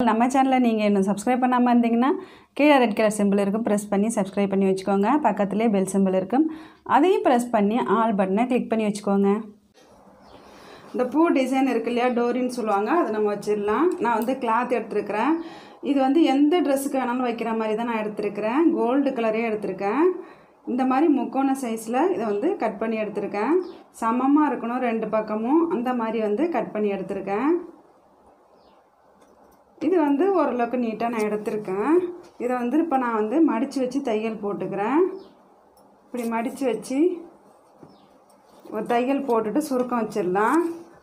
நம்ம சேனலில் நீங்கள் இன்னும் சப்ஸ்கிரைப் பண்ணாமல் இருந்தீங்கன்னா கீழே ரெட் கலர் சிம்பிள் இருக்கும் ப்ரெஸ் பண்ணி சப்ஸ்கிரைப் பண்ணி வச்சுக்கோங்க பக்கத்துலேயே பெல் சிம்பிள் இருக்கும் அதையும் ப்ரெஸ் பண்ணி ஆல் பட்டனை கிளிக் பண்ணி வச்சுக்கோங்க இந்த பூ டிசைன் இருக்கு இல்லையா டோரின்னு சொல்லுவாங்க அதை நம்ம வச்சிடலாம் நான் வந்து கிளாத் எடுத்திருக்கிறேன் இது வந்து எந்த ட்ரெஸ்ஸுக்கு வேணாலும் வைக்கிற மாதிரி தான் நான் எடுத்திருக்கிறேன் கோல்டு கலரே எடுத்திருக்கேன் இந்த மாதிரி முக்கோண சைஸில் இதை வந்து கட் பண்ணி எடுத்திருக்கேன் சமமாக இருக்கணும் ரெண்டு பக்கமும் அந்த மாதிரி வந்து கட் பண்ணி எடுத்திருக்கேன் இது வந்து ஓரளவுக்கு நீட்டாக நான் எடுத்திருக்கேன் இதை வந்து இப்போ நான் வந்து மடித்து வச்சு தையல் போட்டுக்கிறேன் இப்படி மடித்து வச்சு ஒரு தையல் போட்டுட்டு சுருக்கம் வச்சிடலாம்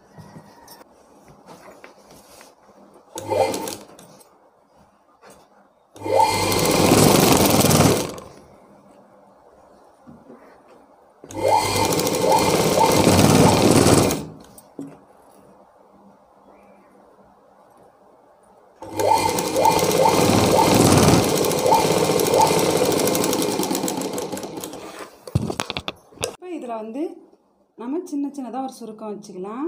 இப்போ இதில் வந்து நம்ம சின்ன சின்னதாக ஒரு சுருக்கம் வச்சுக்கலாம்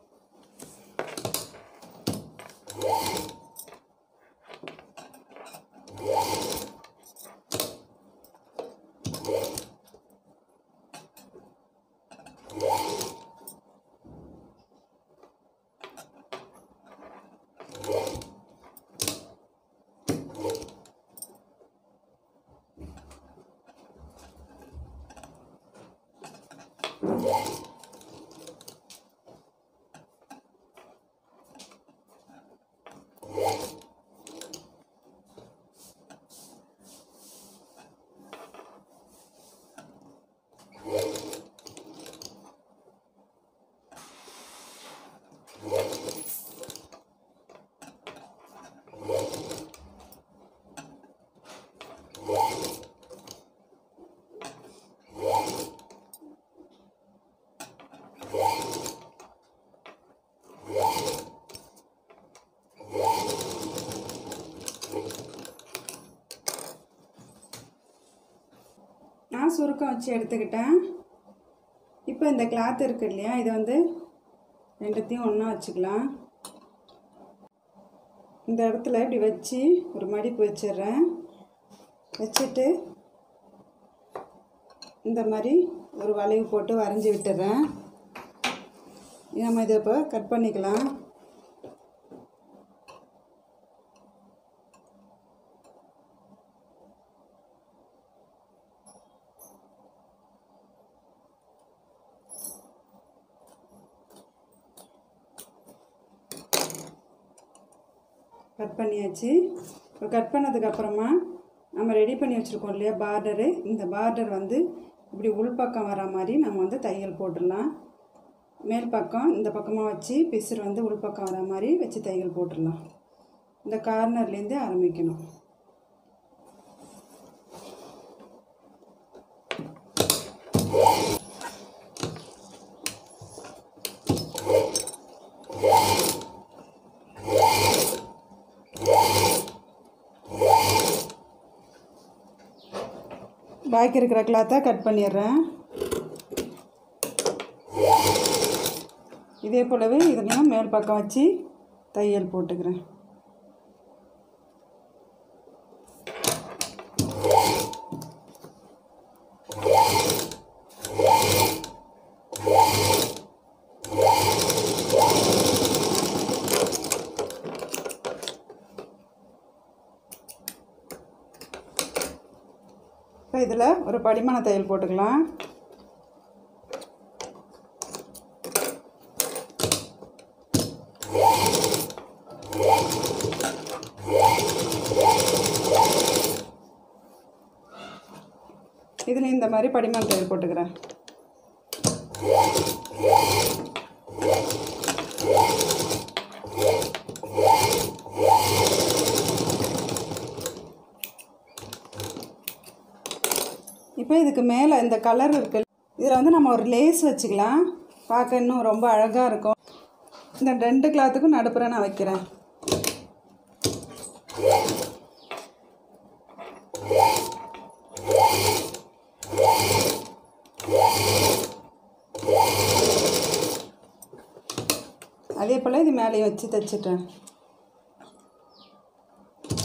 நான் சுருக்கம் வச்சு எடுத்துக்கிட்டேன் இப்போ இந்த கிளாத் இருக்கு இல்லையா இதை வந்து ரெண்டுத்தையும் ஒன்றா வச்சுக்கலாம் இந்த இடத்துல இப்படி வச்சு ஒரு மடிப்பு வச்சிடுறேன் வச்சுட்டு இந்த மாதிரி ஒரு வளைவு போட்டு வரைஞ்சி விட்டுறேன் நம்ம இதை இப்போ கட் பண்ணிக்கலாம் கட் பண்ணியாச்சு இப்போ கட் பண்ணதுக்கப்புறமா நம்ம ரெடி பண்ணி வச்சுருக்கோம் இல்லையா பார்டரு இந்த பார்டர் வந்து இப்படி உள்பக்கம் வர மாதிரி நம்ம வந்து தையல் போட்டுடலாம் மேல் பக்கம் இந்த பக்கமாக வச்சு பிசுறு வந்து உள்பக்கம் வர மாதிரி வச்சு தையல் போட்டுடலாம் இந்த கார்னர்லேருந்து ஆரம்பிக்கணும் பாக்கி இருக்கிற கிளாத்தை கட் பண்ணிடுறேன் இதே போலவே இதுலேயும் மேல் பக்கம் வச்சு தையல் போட்டுக்கிறேன் இப்போ இதில் ஒரு படிமான தையல் போட்டுக்கலாம் இதில் இந்த மாதிரி படிமான தையல் போட்டுக்கிறேன் இப்போ இதுக்கு மேலே இந்த கலர் இருக்கு இதில் வந்து நம்ம ஒரு லேஸ் வச்சுக்கலாம் பார்க்க இன்னும் ரொம்ப அழகாக இருக்கும் இந்த ரெண்டு கிளாத்துக்கும் நடுப்புற நான் வைக்கிறேன் அதே போல் இது மேலேயும் வச்சு தைச்சிட்டேன்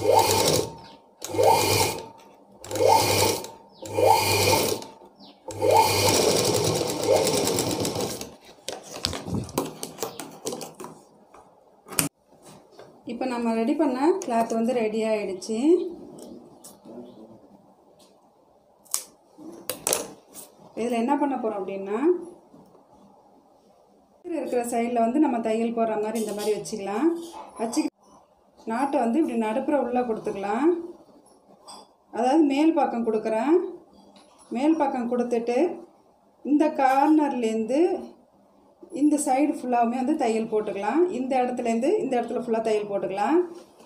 இப்போ நம்ம ரெடி பண்ண கிளாத் வந்து ரெடி ஆயிடுச்சு இதில் என்ன பண்ண போகிறோம் அப்படின்னா இருக்கிற சைடில் வந்து நம்ம தையல் போடுற மாதிரி இந்த மாதிரி வச்சுக்கலாம் வச்சு நாட்டை வந்து இப்படி நடுப்புற உள்ளே கொடுத்துக்கலாம் அதாவது மேல் பக்கம் கொடுக்குறேன் மேல் பக்கம் கொடுத்துட்டு இந்த கார்னர்லேருந்து இந்த சைடு ஃபுல்லாகவுமே வந்து தையல் போட்டுக்கலாம் இந்த இடத்துலேருந்து இந்த இடத்துல ஃபுல்லாக தையல் போட்டுக்கலாம்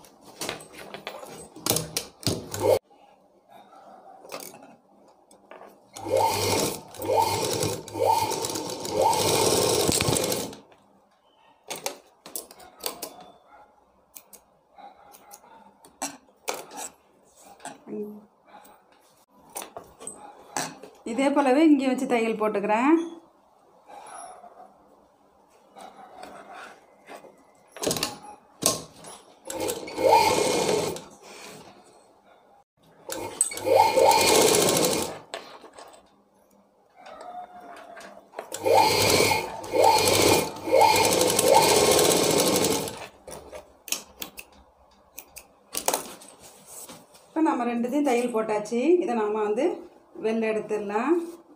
இதே போலவே இங்கே வச்சு தையல் போட்டுக்கிறேன் இப்போ நம்ம ரெண்டுத்தையும் தையல் போட்டாச்சு இதை நாம் வந்து வெளில எடுத்துடலாம்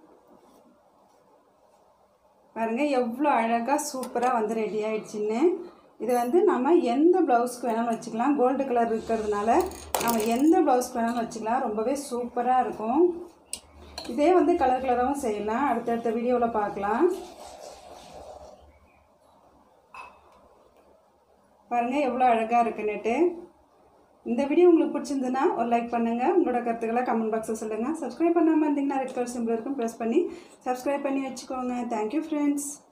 பாருங்கள் எவ்வளோ அழகாக சூப்பராக வந்து ரெடி ஆயிடுச்சுன்னு இது வந்து நம்ம எந்த ப்ளவுஸ்க்கு வேணாலும் வச்சுக்கலாம் கோல்டு கலர் இருக்கிறதுனால நம்ம எந்த ப்ளவுஸ்க்கு வேணாலும் வச்சுக்கலாம் ரொம்பவே சூப்பராக இருக்கும் இதே வந்து கலர் கலராகவும் செய்யலாம் அடுத்தடுத்த வீடியோவில் பார்க்கலாம் பாருங்கள் எவ்வளோ அழகாக இருக்குன்னுட்டு இந்த வீடியோ உங்களுக்கு பிடிச்சிருந்துன்னா ஒரு லைக் பண்ணுங்கள் உங்களோட கருத்துக்களை கமெண்ட் பாக்ஸில் சொல்லுங்கள் சப்ஸ்கிரைப் பண்ணாமல் இருந்தீங்கன்னா ரெட் கலர் சிம்பிள் இருக்கும் ப்ரெஸ் பண்ணி சப்ஸ்கிரைப் பண்ணி வச்சுக்கோங்க தேங்க்யூ ஃப்ரெண்ட்ஸ்